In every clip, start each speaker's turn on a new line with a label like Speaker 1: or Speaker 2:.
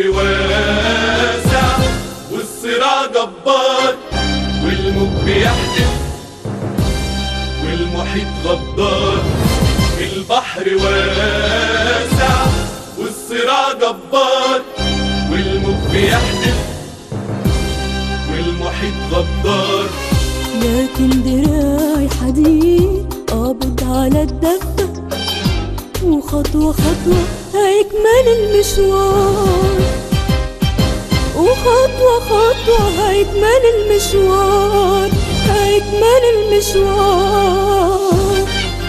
Speaker 1: البحر واسع والصراع جبار والموج بيحدف والمحيط غدار البحر واسع والصراع جبار والموج بيحدف والمحيط غدار
Speaker 2: لكن دراعي حديد قابض على الدفة وخطوة خطوة هيكمل المشوار وخطوة خطوة هيكمل المشوار هيكمل المشوار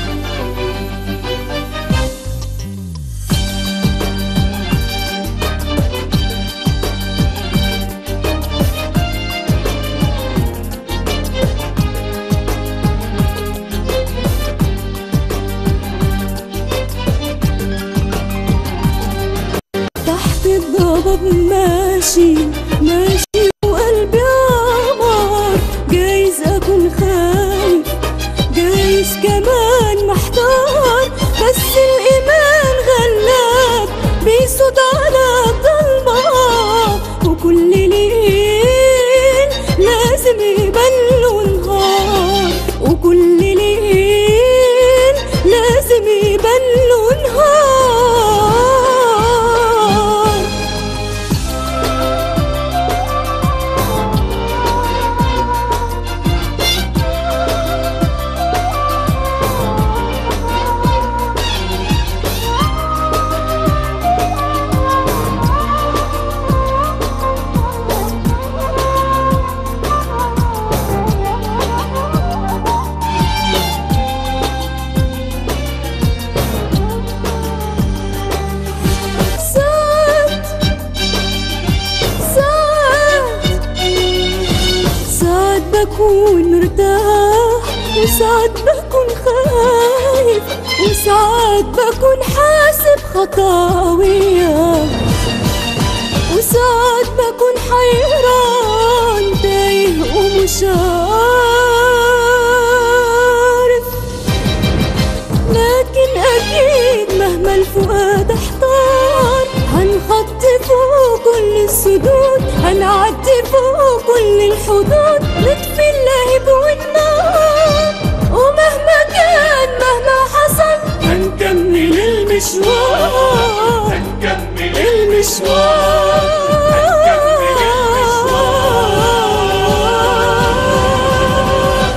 Speaker 2: تحت الضباب ماشي ماشي وقلبي عمار جايز اكون خايف جايز كمان محتار بس الايمان غلاب بيصوت على الضلمه وكل ليل لازم يبان له نهار وكل ليل لازم يبان له نهار ساعات ساعات ساعات بكون مرتاح وساعات بكون خايف وساعات بكون حاسب خطاوية وساعات بكون حيران تايه ومش عارف لكن أكيد مهما الفؤاد احتار هنخطي فوق كل السدود هنعدي فوق كل الحدود نطفي اللهب والنار ومهما كان مهما حصل هنكمل المشوار
Speaker 1: هنكمل
Speaker 2: المشوار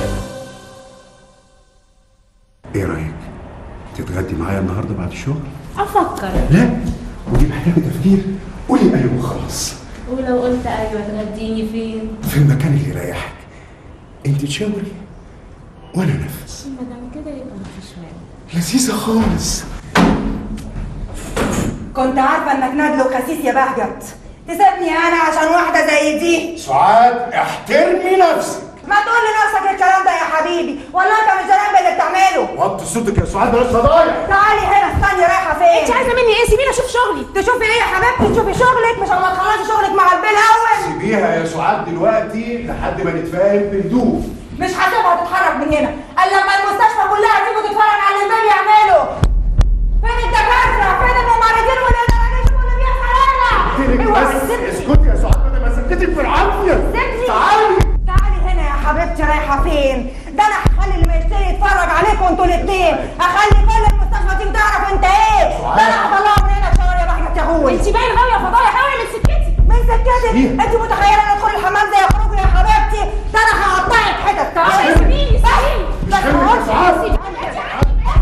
Speaker 3: ايه رايك تتغدي معايا النهارده بعد الشغل
Speaker 4: افكر
Speaker 3: لا ودي محتاجه تفكير قولي ايوه وخلاص
Speaker 4: ولو قلت ايوه تغديني فين
Speaker 3: في المكان اللي يريحك انت تشاوري وانا انفذ
Speaker 4: ما دام كده يبقى مفيش مانع
Speaker 3: لذيذه خالص
Speaker 5: كنت عارفه انك نادل وخسيس يا بهجت تسيبني انا عشان واحده زي دي
Speaker 3: سعاد احترمي نفسك
Speaker 5: ما تقول لنفسك الكلام ده يا حبيبي ولا انت مش ذنب اللي بتعمله
Speaker 3: وطي صوتك يا سعاد بلاش فضايح
Speaker 5: تعالي هنا استني رايحه فين
Speaker 4: انت عايزه مني ايه سيبيني اشوف شغلي
Speaker 5: تشوفي ايه يا حبيبتي تشوفي شغلك مش لما تخلصي شغلك مع البيه الاول
Speaker 3: سيبيها يا سعاد دلوقتي لحد ما نتفاهم بهدوء
Speaker 5: مش هسيبها تتحرك من هنا الا لما المستشفى كلها تيجي تتفرج على اللي البيه بيعمله فين الدكاتره فين الممرضين والاداريين يشوفوا اللي بيحصل هنا اوعي
Speaker 3: بس
Speaker 5: تسيبني.
Speaker 3: اسكتي يا سعاد بدل ما سكتك في العافيه
Speaker 5: سيبني.
Speaker 3: تعالي
Speaker 5: تعالي هنا يا حبيبتي رايحه فين ده انا هخلي اللي ما يشتري يتفرج عليكم انتوا الاثنين هخلي كل المستشفى تيجي تعرف انت ايه ده انا هطلعه من هنا شويه يا بحجة يا غول
Speaker 4: انت باين غاويه فضايح قوي من سكتي
Speaker 5: من سكتك
Speaker 3: سيبيها.
Speaker 5: انت متخيله ان ادخل الحمام زي خروج يا حبيبتي ده انا هقطعك حتت تعالي
Speaker 4: سيبيني سيبيني
Speaker 5: بس
Speaker 3: كلمة
Speaker 5: هقول
Speaker 3: يا سعاد.
Speaker 5: سيبي.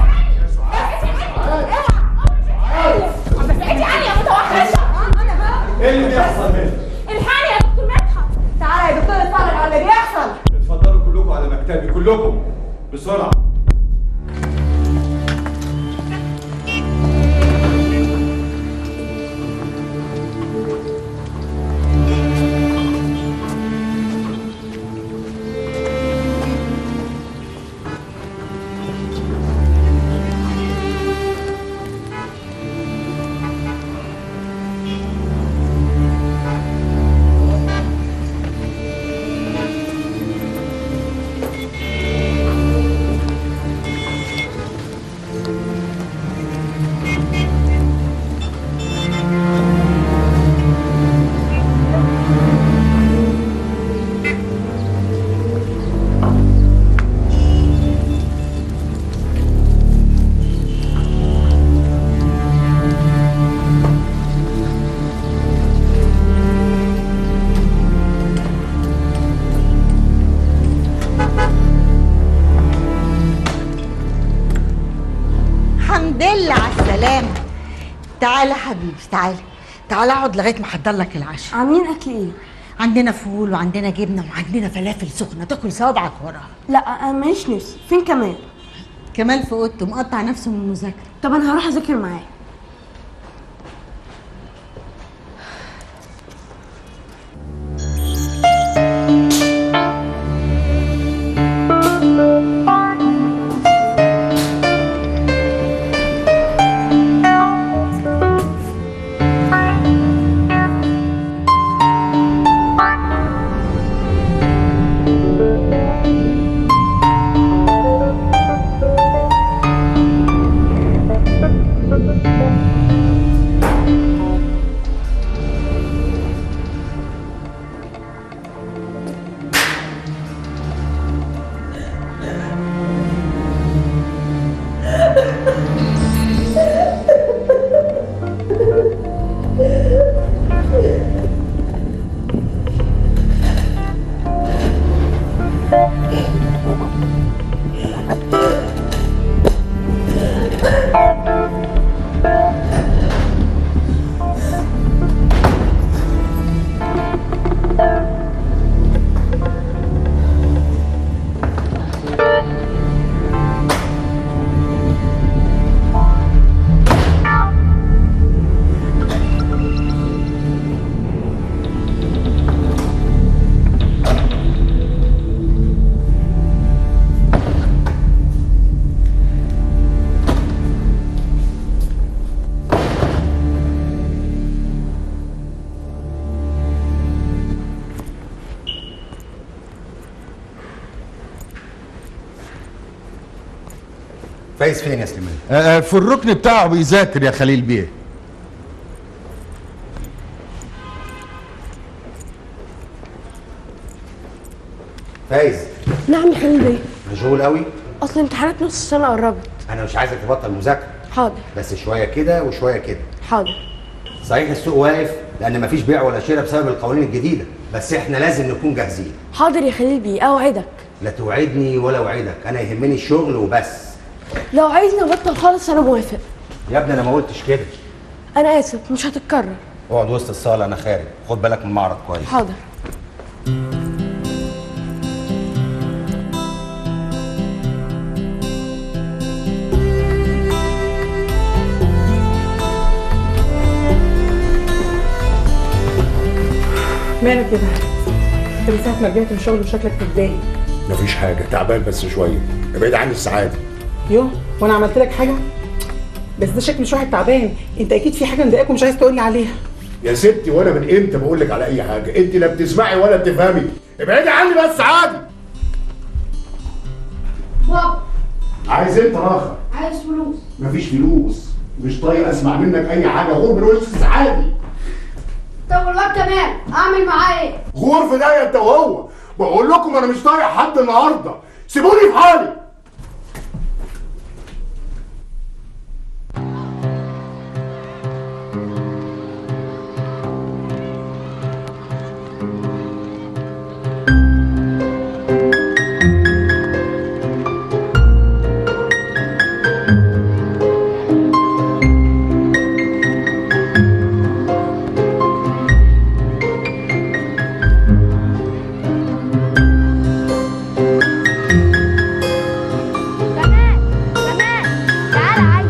Speaker 5: الحمد لله على السلامة تعالى حبيبي تعالى تعالى اقعد لغاية ما احضر لك العشاء
Speaker 2: عاملين اكل ايه
Speaker 5: عندنا فول وعندنا جبنة وعندنا فلافل سخنة تاكل صوابعك وراها
Speaker 2: لا انا ماليش نفسي فين كمان
Speaker 5: كمال في اوضته مقطع نفسه من المذاكرة
Speaker 2: طب انا هروح اذاكر معاه
Speaker 3: فايز فين يا سليمان؟
Speaker 6: آه، في الركن بتاعه بيذاكر يا خليل بيه
Speaker 3: فايز
Speaker 2: نعم يا خليل بيه
Speaker 3: مشغول قوي
Speaker 2: اصل امتحانات نص السنه قربت
Speaker 3: انا مش عايزك تبطل مذاكره
Speaker 2: حاضر
Speaker 3: بس شويه كده وشويه كده
Speaker 2: حاضر
Speaker 3: صحيح السوق واقف لان مفيش بيع ولا شراء بسبب القوانين الجديده بس احنا لازم نكون جاهزين
Speaker 2: حاضر يا خليل بيه اوعدك
Speaker 3: لا توعدني ولا اوعدك انا يهمني الشغل وبس
Speaker 2: لو عايزني ابطل خالص انا موافق
Speaker 3: يا ابني انا ما قلتش كده
Speaker 2: انا اسف مش هتتكرر
Speaker 3: اقعد وسط الصاله انا خارج خد بالك من المعرض كويس
Speaker 2: حاضر
Speaker 7: مالك كده؟ انت من ساعة ما رجعت من الشغل وشكلك متضايق
Speaker 3: مفيش حاجه تعبان بس شويه ابعد عني السعاده
Speaker 7: يوه وانا عملت لك حاجة؟ بس ده شكل مش واحد تعبان، انت اكيد في حاجة مضايقاك ومش عايز تقول لي عليها.
Speaker 8: يا ستي وانا من امتى بقول لك على اي حاجه انت لا بتسمعي ولا بتفهمي ابعدي عني بس عادي
Speaker 4: بابا
Speaker 8: عايز انت راخر
Speaker 4: عايز فلوس
Speaker 8: مفيش فلوس مش طايق اسمع منك اي حاجه غور من وش سعادي
Speaker 4: طب والواد كمان اعمل معاه ايه؟
Speaker 8: غور في ده انت وهو بقول لكم انا مش طايق حد النهارده سيبوني في حالي
Speaker 4: كمان كمان تعال عايز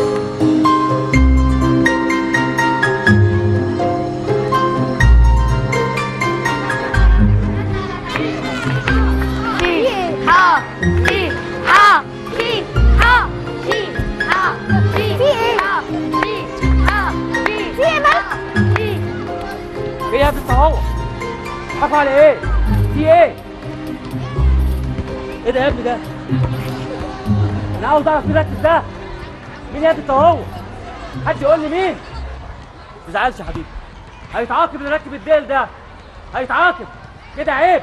Speaker 4: ها في ها في ها في ها في في ايه ها في ها في في ايه مالك في
Speaker 9: في ايه يا بنت اهو حكوا على ايه في ايه ايه ده يا ابني ده انا عاوز اعرف مين ركز ده مين يا بنت اهو حد يقول لي مين ما تزعلش يا حبيبي هيتعاقب اللي راكب الديل ده هيتعاقب كده عيب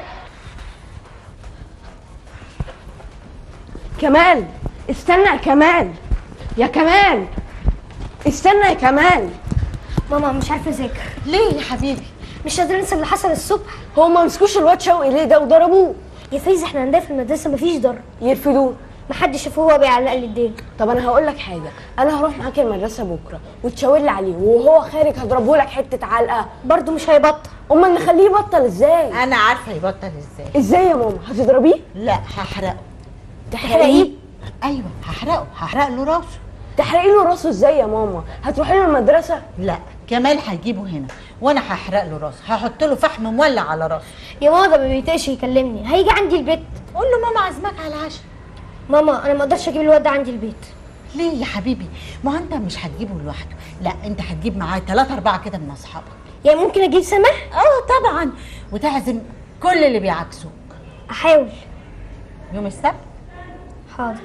Speaker 2: كمال استنى يا كمال يا كمال استنى يا كمال
Speaker 10: ماما مش عارفه اذاكر
Speaker 2: ليه يا حبيبي
Speaker 10: مش قادره انسى اللي حصل الصبح
Speaker 2: هو ما مسكوش الواد شوقي ليه ده وضربوه
Speaker 10: يا فايز احنا عندنا في المدرسه مفيش ضرب
Speaker 2: يرفدوه
Speaker 10: محدش شافه وهو بيعلق لي الديل
Speaker 2: طب انا هقول لك حاجه انا هروح معاك المدرسه بكره وتشاور لي عليه وهو خارج هضربه لك حته علقه
Speaker 10: برضه مش هيبطل
Speaker 2: امال نخليه يبطل ازاي
Speaker 5: انا عارفه يبطل ازاي
Speaker 2: ازاي يا ماما هتضربيه
Speaker 5: لا هحرقه
Speaker 2: تحرقيه
Speaker 5: ايوه هحرقه هحرق له راسه
Speaker 2: تحرقي له راسه ازاي يا ماما هتروحي له المدرسه
Speaker 5: لا كمال هجيبه هنا وانا هحرق له راسه هحط له فحم مولع على راسه
Speaker 10: يا ماما ده ما بيطيقش يكلمني هيجي عندي البيت
Speaker 5: قول له ماما عازمك على العشاء
Speaker 10: ماما انا ما اقدرش اجيب الواد ده عندي البيت
Speaker 5: ليه يا حبيبي ما هو انت مش هتجيبه لوحده لا انت هتجيب معاه ثلاثة أربعة كده من أصحابك
Speaker 10: يعني ممكن اجيب سماح
Speaker 5: اه طبعا وتعزم كل اللي بيعكسوك
Speaker 10: احاول
Speaker 5: يوم السبت
Speaker 10: حاضر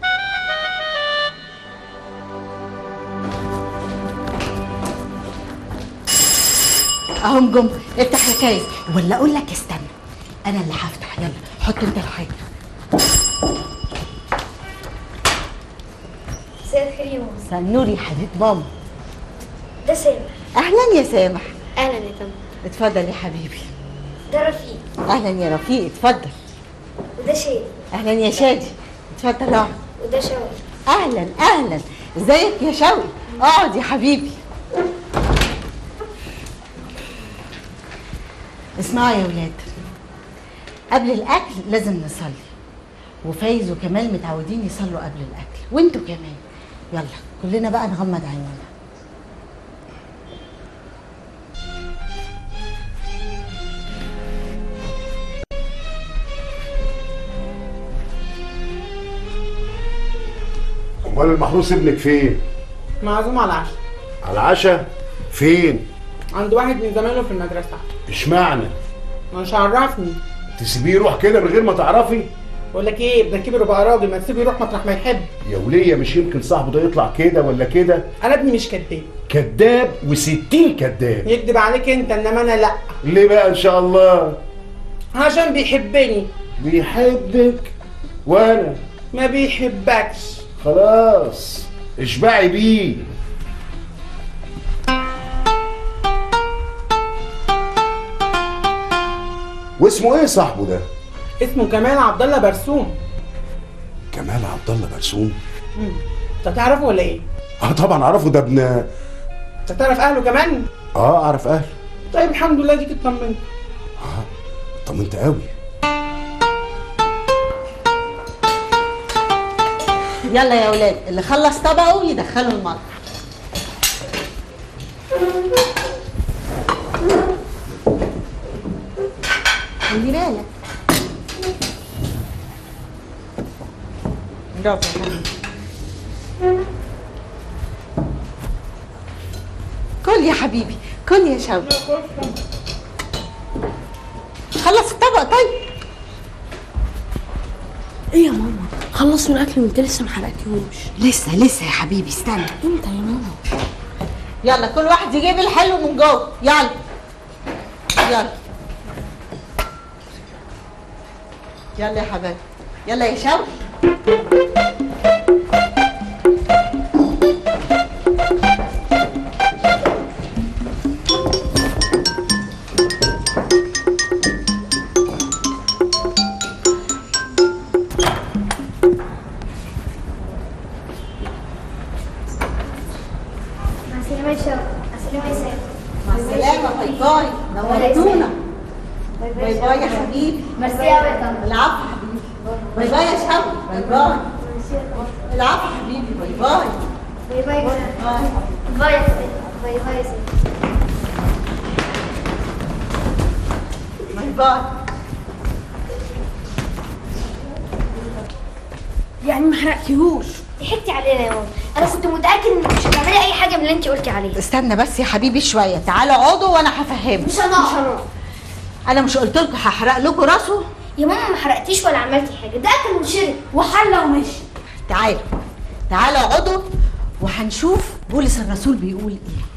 Speaker 5: اهم جم افتح ركايز ولا اقول لك استنى انا اللي هفتح يلا حط انت الحاجه
Speaker 10: مساء الخير يا ماما
Speaker 5: سنوري يا حبيب ماما
Speaker 10: ده سامح
Speaker 5: اهلا يا سامح
Speaker 10: اهلا يا تم
Speaker 5: اتفضل يا حبيبي
Speaker 10: ده رفيق
Speaker 5: اهلا يا رفيق اتفضل
Speaker 10: وده شادي
Speaker 5: اهلا يا شادي اتفضل اقعد
Speaker 10: وده شوقي
Speaker 5: اهلا اهلا ازيك يا شوقي اقعد يا حبيبي اسمعوا يا ولاد قبل الاكل لازم نصلي وفايز وكمال متعودين يصلوا قبل الاكل وانتوا كمان يلا كلنا بقى نغمض عينينا
Speaker 8: امال المحروس ابنك فين؟
Speaker 7: معزوم على العشاء
Speaker 8: على العشاء؟ فين؟
Speaker 7: عند واحد من زمايله في المدرسه
Speaker 8: اشمعنى؟
Speaker 7: مش عرفني
Speaker 8: تسيبيه يروح كده من غير ما تعرفي؟
Speaker 7: بقول لك ايه ابنك كبر وبقى راجل ما تسيبه يروح مطرح ما يحب
Speaker 8: يا ولية مش يمكن صاحبه ده يطلع كده ولا كده؟
Speaker 7: انا ابني مش كداب
Speaker 8: كذاب وستين كذاب
Speaker 7: يكذب عليك انت انما انا لا
Speaker 8: ليه بقى ان شاء الله؟
Speaker 7: عشان بيحبني
Speaker 8: بيحبك وانا
Speaker 7: ما بيحبكش
Speaker 8: خلاص اشبعي بيه واسمه ايه صاحبه ده؟
Speaker 7: اسمه كمال عبد الله برسوم
Speaker 8: كمال عبد الله برسوم
Speaker 7: انت تعرفه ولا ايه؟
Speaker 8: اه طبعا اعرفه ده ابن
Speaker 7: انت تعرف اهله كمان؟
Speaker 8: اه اعرف اهله
Speaker 7: طيب الحمد لله ديك اطمنت
Speaker 8: طمنت قوي
Speaker 5: يلا يا ولاد اللي خلص طبقه يدخله المطبخ خلي بالك برافو يا حبيبي كل يا حبيبي كل يا شوقي خلص الطبق طيب
Speaker 2: ايه يا ماما خلصوا الاكل وانت لسه ما حرقتيهوش
Speaker 5: لسه لسه يا حبيبي استنى
Speaker 2: امتى يا ماما
Speaker 5: يلا كل واحد يجيب الحلو من جوه يلا يلا يلا يا حبايبي يلا يا شوقي
Speaker 10: مع السلامه يا شوقي مع السلامه يا سامح
Speaker 5: مع السلامة باي باي نورتونا باي باي يا حبيبي
Speaker 10: ميرسي قوي يا طنط
Speaker 5: العفو حبيبي باي باي يا شوقي باي باي العفو حبيبي باي باي
Speaker 10: باي باي يا سامح. باي يا سامح. باي باي يا سامح.
Speaker 5: باي باي
Speaker 2: يعني ما حرقتيهوش
Speaker 10: ضحكتي علينا يا ماما انا كنت متاكد انك مش هتعملي اي حاجه من اللي انت قلتي عليها
Speaker 5: استنى بس يا حبيبي شوية تعالوا اقعدوا وانا هفهمك
Speaker 10: مش هنقعد
Speaker 5: انا مش قلت لكم هحرق لكم راسه
Speaker 10: يا ماما ما حرقتيش ولا عملتي حاجه ده اكل وشرب وحلى ومشي
Speaker 5: تعالوا تعالوا اقعدوا وهنشوف بولس الرسول بيقول ايه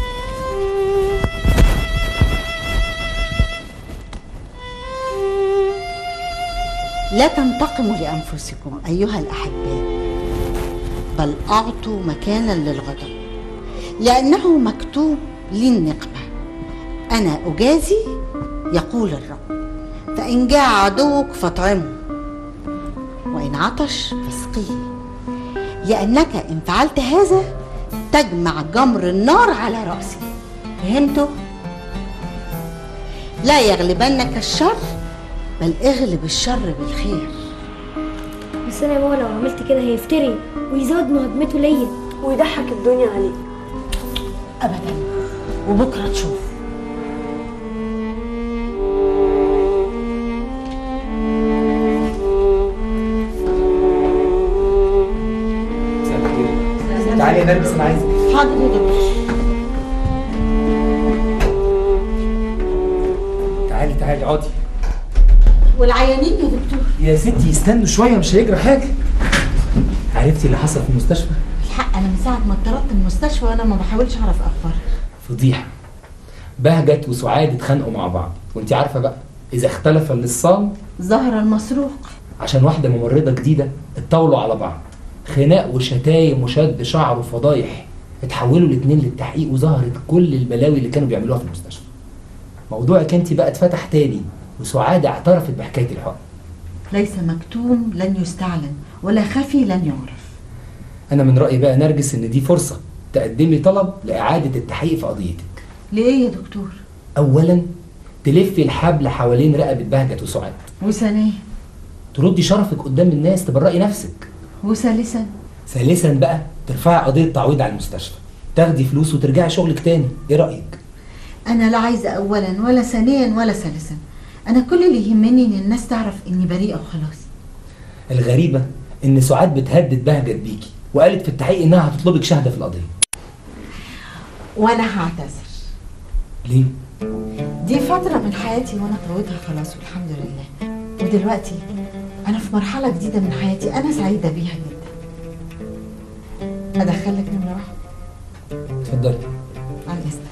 Speaker 5: لا تنتقموا لانفسكم ايها الاحباء بل اعطوا مكانا للغضب لانه مكتوب للنقمه انا اجازي يقول الرب فان جاء عدوك فاطعمه وإن
Speaker 11: عطش فاسقيه لأنك إن فعلت هذا تجمع جمر النار على رأسي فهمتوا؟ لا يغلبنك الشر بل اغلب الشر بالخير
Speaker 10: بس انا يا ماما لو عملت كده هيفتري ويزود مهاجمته ليا
Speaker 2: ويضحك الدنيا عليه
Speaker 11: أبدا وبكرة تشوف
Speaker 9: تعالي يا نرجس انا عايزك
Speaker 11: حاضر يا دكتور
Speaker 9: تعالي تعالي اقعدي
Speaker 11: والعيانين يا دكتور
Speaker 9: يا ستي استنوا شويه مش هيجرى حاجه عرفتي اللي حصل في المستشفى
Speaker 11: الحق أنا من ساعة ما اتطردت من المستشفى وأنا ما بحاولش أعرف أخبار
Speaker 9: فضيحه بهجت وسعاد اتخانقوا مع بعض وانت عارفه بقى اذا اختلف اللصان
Speaker 11: ظهر المسروق
Speaker 9: عشان واحده ممرضه جديده اتطاولوا على بعض خناق وشتايم وشد شعر وفضايح اتحولوا الاتنين للتحقيق وظهرت كل البلاوي اللي كانوا بيعملوها في المستشفى موضوعك انت بقى اتفتح تاني وسعاد اعترفت بحكايه الحق
Speaker 11: ليس مكتوم لن يستعلن ولا خفي لن يعرف
Speaker 9: انا من رايي بقى نرجس ان دي فرصه تقدمي طلب لاعاده التحقيق في قضيتك
Speaker 11: ليه يا دكتور
Speaker 9: اولا تلفي الحبل حوالين رقبه بهجت وسعاد
Speaker 11: وثانيا
Speaker 9: تردي شرفك قدام الناس تبرئي نفسك
Speaker 11: وثالثا
Speaker 9: ثالثا بقى ترفعي قضيه تعويض على المستشفى تاخدي فلوس وترجعي شغلك تاني ايه رايك
Speaker 11: أنا لا عايزة أولا ولا ثانيا ولا ثالثا أنا كل اللي يهمني إن الناس تعرف إني بريئة وخلاص
Speaker 9: الغريبه ان سعاد بتهدد بهجت بيكي وقالت في التحقيق انها هتطلبك شهاده في القضيه
Speaker 11: وأنا هعتذر
Speaker 9: ليه
Speaker 11: دي فترة من حياتي وأنا طويتها خلاص والحمد لله ودلوقتي أنا في مرحلة جديدة من حياتي أنا سعيدة بيها جدا أدخلك نمرة واحدة
Speaker 9: اتفضلي
Speaker 11: عن إذنك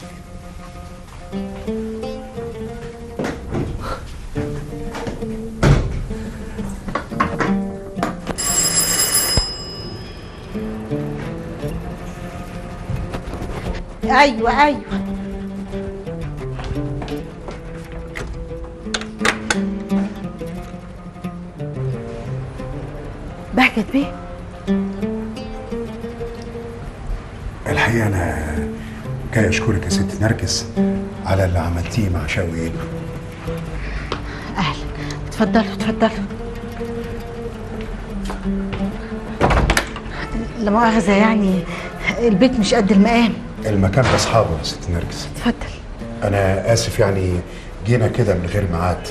Speaker 11: أيوة أيوة بهجت بيه
Speaker 8: الحقيقه انا جاي اشكرك يا ست نرجس على اللي عملتيه مع شوقي ابنه
Speaker 11: أهلا اتفضلوا اتفضلوا لا مؤاخذة يعني البيت مش قد المقام
Speaker 8: المكان ده اصحابه يا ست نرجس
Speaker 11: اتفضل
Speaker 8: انا اسف يعني جينا كده من غير ميعاد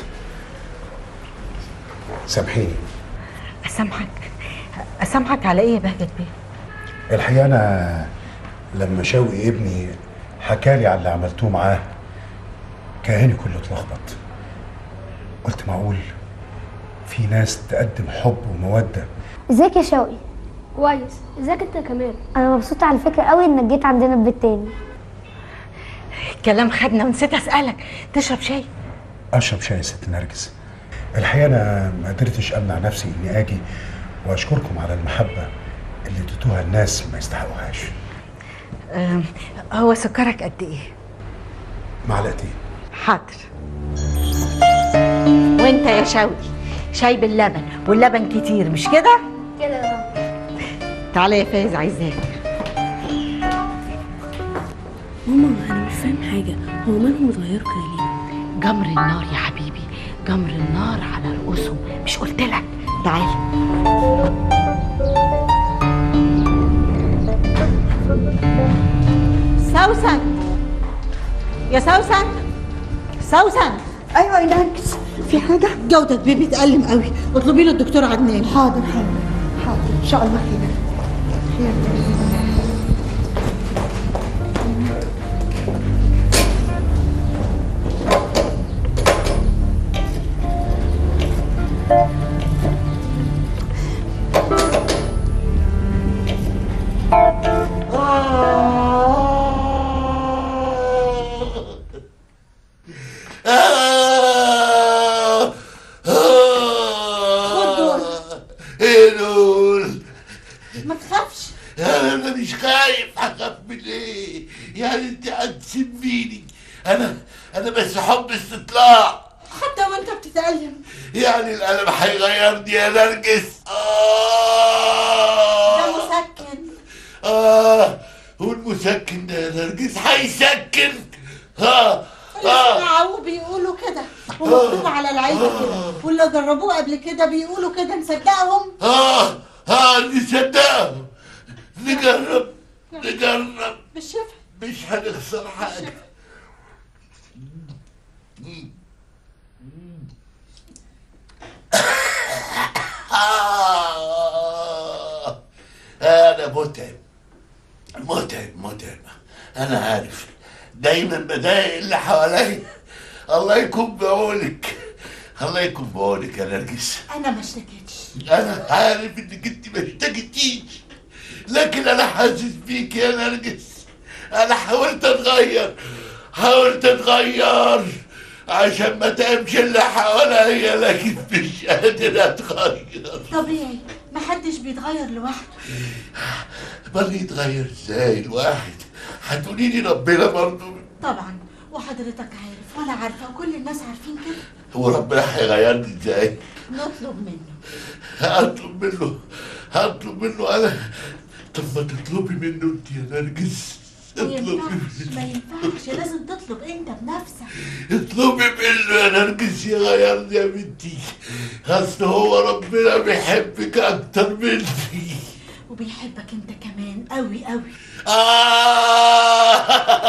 Speaker 8: سامحيني
Speaker 11: أسامحك أسامحك على إيه يا بهجت بيه؟
Speaker 8: الحقيقه انا لما شوقي ابني حكالي على اللي عملتوه معاه كياني كله اتلخبط قلت معقول في ناس تقدم حب وموده
Speaker 10: ازيك يا شوقي كويس ازيك انت كمان انا مبسوطه على فكره قوي انك جيت عندنا البيت تاني
Speaker 11: الكلام خدنا ونسيت أسألك تشرب شاي؟
Speaker 8: اشرب شاي يا ست نرجس الحقيقه انا ما قدرتش امنع نفسي اني اجي واشكركم على المحبه اللي اديتوها الناس ما يستحقوهاش
Speaker 11: أم، هو سكرك قد إيه؟
Speaker 8: معلقتين
Speaker 11: حاضر وانت يا شوقي شاي باللبن واللبن كتير مش كده؟
Speaker 10: كده يا
Speaker 11: تعالى يا فايز عايزاك
Speaker 12: ماما انا مش فاهم حاجه هو مالهم اتغيروا كده ليه
Speaker 11: جمر النار يا حبيبي جمر النار على رؤوسهم مش قلت لك تعالى سوسن يا سوسن سوسن ايوه يا نرجس في حاجه جوده بيبي اتألم قوي اطلبي له الدكتور عدنان حاضر حاضر حاضر ان شاء الله خير
Speaker 13: خد دول ايه دول؟
Speaker 11: ما تخافش
Speaker 13: انا مش خايف هخاف من ايه؟ يعني انت هتسميني انا انا بس حب استطلاع
Speaker 11: حب حتى وانت بتتألم
Speaker 13: يعني القلم هيغيرني يا نرجس
Speaker 11: ده
Speaker 13: آه
Speaker 11: مسكن
Speaker 13: آه والمسكن ده يا نرجس هيسكن ها آه
Speaker 11: اسمعوا بيقولوا كده ومكتوب على العلبة كده واللي جربوه قبل كده بيقولوا كده نصدقهم
Speaker 13: آه آه نصدقهم نجرب نجرب
Speaker 11: بالشفا
Speaker 13: مش هنخسر حاجة آه أنا متعب متعب متعب أنا عارف دايما بضايق اللي حواليا الله يكون بعونك الله يكون بعونك يا نرجس
Speaker 11: انا ما اشتكيتش
Speaker 13: انا عارف انك انت ما اشتكيتيش لكن انا حاسس بيك يا نرجس انا حاولت اتغير حاولت اتغير عشان ما تمشي اللي حواليا لكن مش قادر اتغير
Speaker 11: طبيعي محدش بيتغير لوحده
Speaker 13: امال يتغير ازاي الواحد هتقولي لي ربنا برضه
Speaker 11: طبعا وحضرتك عارف وانا عارفه وكل الناس عارفين كده
Speaker 13: هو ربنا هيغيرني ازاي
Speaker 11: نطلب منه
Speaker 13: هطلب منه هطلب منه انا طب ما تطلبي منه انت يا نرجس
Speaker 11: ما
Speaker 13: اطلبي
Speaker 11: ينفعش ما ينفعش لازم تطلب انت بنفسك
Speaker 13: اطلبي منه يا نرجس يغيرني يا بنتي اصل هو ربنا بيحبك اكتر مني
Speaker 11: وبيحبك انت كمان قوي قوي
Speaker 13: آه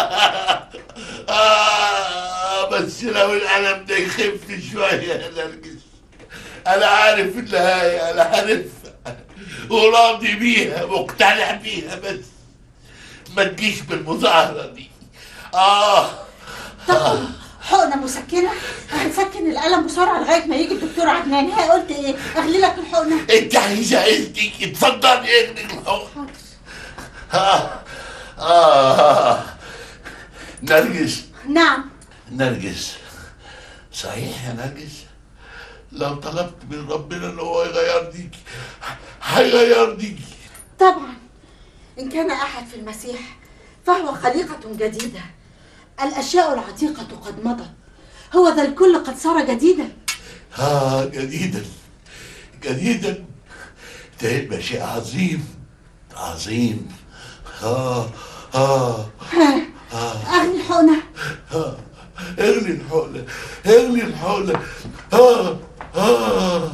Speaker 13: آه بس لو الألم ده يخف شوية يا نرجس أنا عارف النهاية أنا عارفها وراضي بيها مقتنع بيها بس ما تجيش بالمظاهرة دي آه
Speaker 11: طب حقنه مسكنه هنسكن الالم بسرعه لغايه ما يجي الدكتور عدنان هي قلت ايه اغلي لك الحقنه
Speaker 13: أنت عايزة إذنك اتفضلي اغني الحق آه آه نرجس
Speaker 11: نعم
Speaker 13: نرجس صحيح يا نرجس لو طلبت من ربنا ان هو يغيرني هيغيرني
Speaker 11: طبعا ان كان احد في المسيح فهو خليقه جديده الاشياء العتيقه قد مضت هو ذا الكل قد صار جديدا
Speaker 13: اه جديدا جديدا ده يبقى شيء عظيم عظيم اه اه
Speaker 11: ها
Speaker 13: اه
Speaker 11: اغلي الحقنه
Speaker 13: آه. اغلي الحقنة اغلي الحقنة اه اه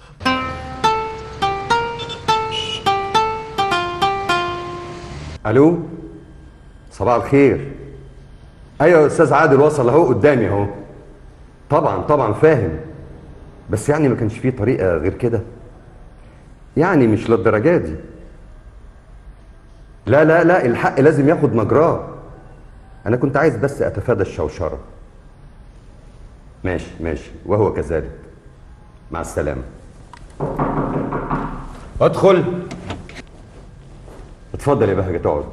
Speaker 3: الو صباح الخير ايوه يا استاذ عادل وصل اهو قدامي اهو طبعا طبعا فاهم بس يعني ما كانش فيه طريقه غير كده يعني مش للدرجه دي لا لا لا الحق لازم ياخد مجراه انا كنت عايز بس اتفادى الشوشره ماشي ماشي وهو كذلك مع السلامه ادخل اتفضل يا بهجة اقعد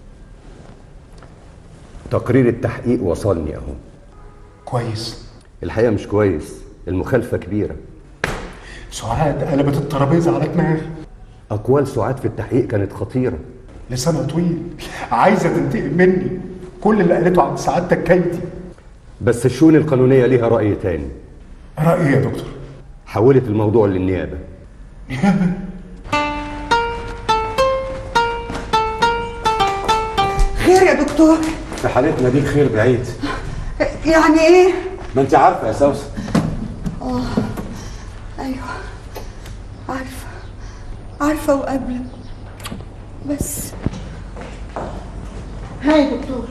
Speaker 3: تقرير التحقيق وصلني اهو
Speaker 8: كويس
Speaker 3: الحقيقه مش كويس المخالفه كبيره
Speaker 8: سعاد قلبت الترابيزه على دماغي
Speaker 3: اقوال سعاد في التحقيق كانت خطيره
Speaker 8: لسانها طويل عايزه تنتقم مني كل اللي قالته عن سعادتك كيدي
Speaker 3: بس الشؤون القانونيه ليها راي تاني
Speaker 8: رايي يا دكتور
Speaker 3: حولت الموضوع للنيابه
Speaker 11: خير يا دكتور
Speaker 14: في حالتنا دي الخير بعيد
Speaker 11: يعني ايه
Speaker 14: ما انت عارفه يا سوسن
Speaker 11: اه ايوه عارفه عارفه وقابله بس ها يا دكتور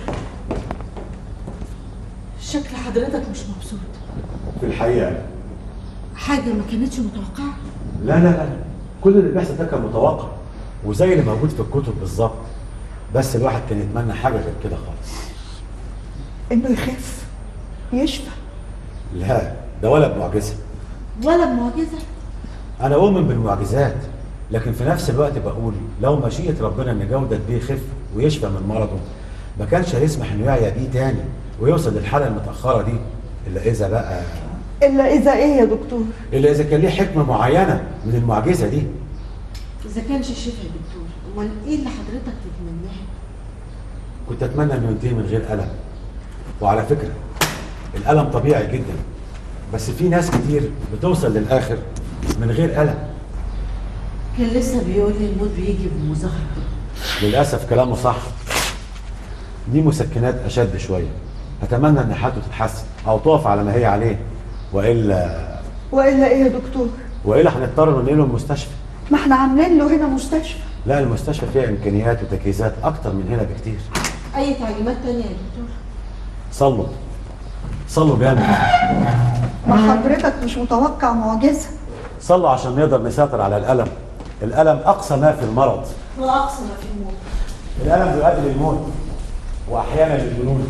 Speaker 11: شكل حضرتك مش مبسوط
Speaker 14: في الحقيقه
Speaker 11: حاجه ما كانتش متوقعه
Speaker 14: لا لا لا كل اللي بيحصل ده كان متوقع وزي اللي موجود في الكتب بالظبط بس الواحد كان يتمنى حاجه غير كده خالص
Speaker 11: انه يخف يشفى
Speaker 14: لا ده ولا بمعجزه
Speaker 11: ولا بمعجزه
Speaker 14: انا اؤمن بالمعجزات لكن في نفس الوقت بقول لو مشيئه ربنا ان جوده بيه يخف ويشفى من مرضه ما كانش هيسمح انه يعيا بيه تاني ويوصل للحاله المتاخره دي الا اذا بقى
Speaker 11: الا اذا ايه يا دكتور
Speaker 14: الا اذا كان ليه حكمه معينه من المعجزه دي
Speaker 11: اذا كانش شفى يا دكتور امال ايه اللي حضرتك تتمناه
Speaker 14: كنت اتمنى انه ينتهي من غير الم وعلى فكره الالم طبيعي جدا بس في ناس كتير بتوصل للاخر من غير الم
Speaker 11: كان لسه بيقول لي الموت بيجي بمظاهرة
Speaker 14: للاسف كلامه صح دي مسكنات اشد شويه اتمنى ان حالته تتحسن او تقف على ما هي عليه والا
Speaker 15: والا ايه يا دكتور
Speaker 14: والا هنضطر ننقله المستشفى
Speaker 15: ما احنا عاملين له هنا مستشفى
Speaker 14: لا المستشفى فيها امكانيات وتجهيزات اكتر من هنا بكتير
Speaker 11: اي تعليمات تانية يا دكتور
Speaker 14: صلوا صلوا جامد
Speaker 15: ما حضرتك مش متوقع معجزه
Speaker 14: صلوا عشان نقدر نسيطر على الالم الالم اقصى ما في المرض
Speaker 11: واقصى ما في الموت
Speaker 14: الالم بيؤدي للموت واحيانا للجنون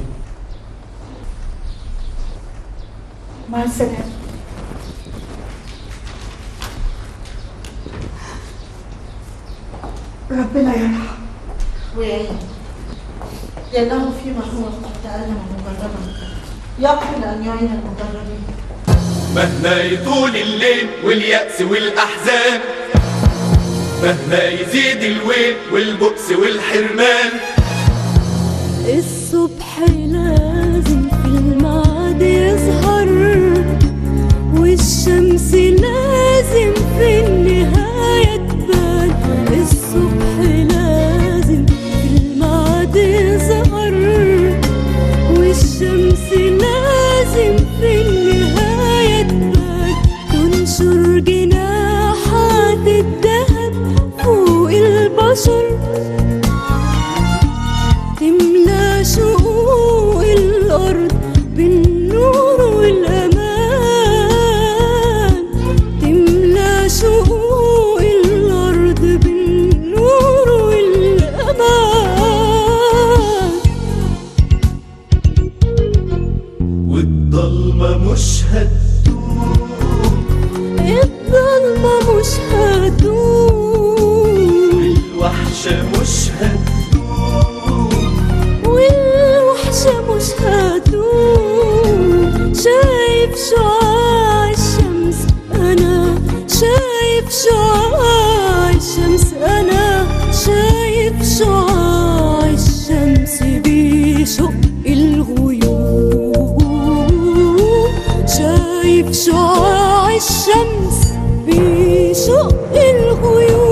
Speaker 15: مع السلامه ربنا يرحم
Speaker 11: ويعين لأنه فيما هو قد تألم مجربا يقبل أن يعين المجربين
Speaker 1: مهما يطول الليل واليأس والأحزان مهما يزيد الويل والبؤس والحرمان
Speaker 12: الصبح لازم في الميعاد يظهر والشمس لازم في النهاية تبان الصبح لازم في الميعاد يظهر والشمس لازم في النهاية تبان تنشر جناحات الذهب فوق البشر تملى شقوق الأرض بالنور والأمان تملى شقوق الأرض بالنور والأمان
Speaker 1: والضلمة مش هتدوم
Speaker 12: الظلمة مش هتدوم
Speaker 1: الوحشة مش هتدوم
Speaker 12: والوحشة مش هتدوم شايف شعاع الشمس أنا شايف شعاع الشمس أنا شايف شعاع الشمس بيشق الغيوم شايف شعاع الشمس بيشق الغيوم